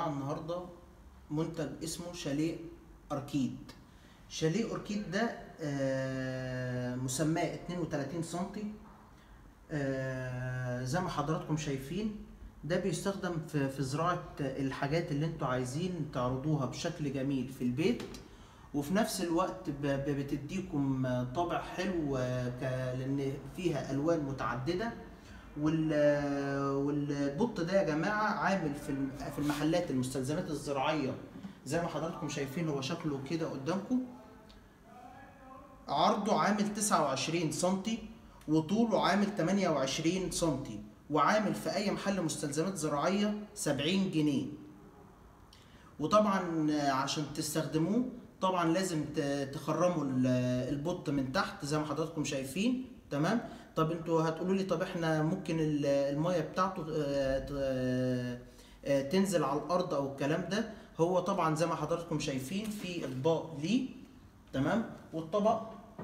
جماعه النهارده منتج اسمه شاليه اركيد شاليه اوركيد ده آه، مسماه 32 سنتي آه، زي ما حضراتكم شايفين ده بيستخدم في في زراعه الحاجات اللي انتوا عايزين تعرضوها بشكل جميل في البيت وفي نفس الوقت ب- ب- بتديكم طابع حلو آه، ك- لان فيها الوان متعدده وال- والبط ده يا جماعه عامل في الم- في المحلات المستلزمات الزراعيه زي ما حضراتكم شايفين هو شكله كده قدامكم عرضه عامل 29 سنتي وطوله عامل 28 سنتي وعامل في اي محل مستلزمات زراعيه 70 جنيه وطبعا عشان تستخدموه طبعا لازم ت- تخرموا ال- البط من تحت زي ما حضراتكم شايفين تمام طب انتوا هتقولوا لي طب احنا ممكن ال- الميه بتاعته آه، ت- آه، تنزل على الارض او الكلام ده هو طبعا زي ما حضراتكم شايفين في اطباق ليه تمام والطبق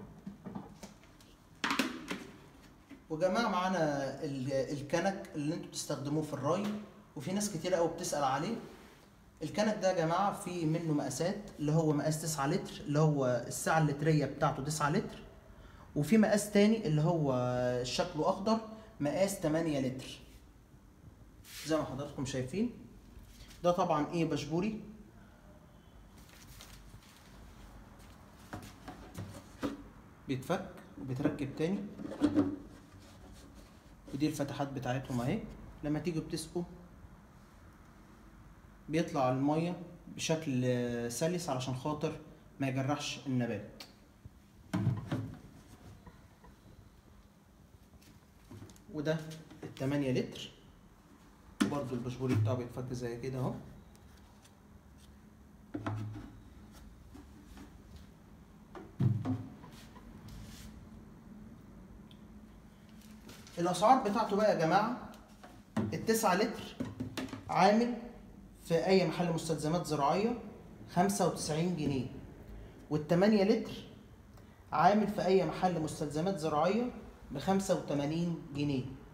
وجماعة معانا ال- الكنك اللي انتوا بتستخدموه في الري وفي ناس كتير قوي بتسأل عليه الكنك ده يا جماعة في منه مقاسات اللي هو مقاس 9 لتر اللي هو السعة اللترية بتاعته 9 لتر وفي مقاس تاني اللي هو شكله أخضر مقاس 8 لتر زي ما حضراتكم شايفين ده طبعا ايه بشبوري بيتفك وبيتركب تاني ودي الفتحات بتاعتهم اهي لما تيجوا بتسقوا بيطلع المية بشكل آه، سلس علشان خاطر ما يجرحش النبات وده التمانية لتر وبرضو البشبوري بتاعه بيتفك زي كده اهو الاسعار بتاعته بقى يا جماعه التسعة لتر عامل في اي محل مستلزمات زراعيه 95 جنيه والتمانية لتر عامل في اي محل مستلزمات زراعيه ب 85 جنيه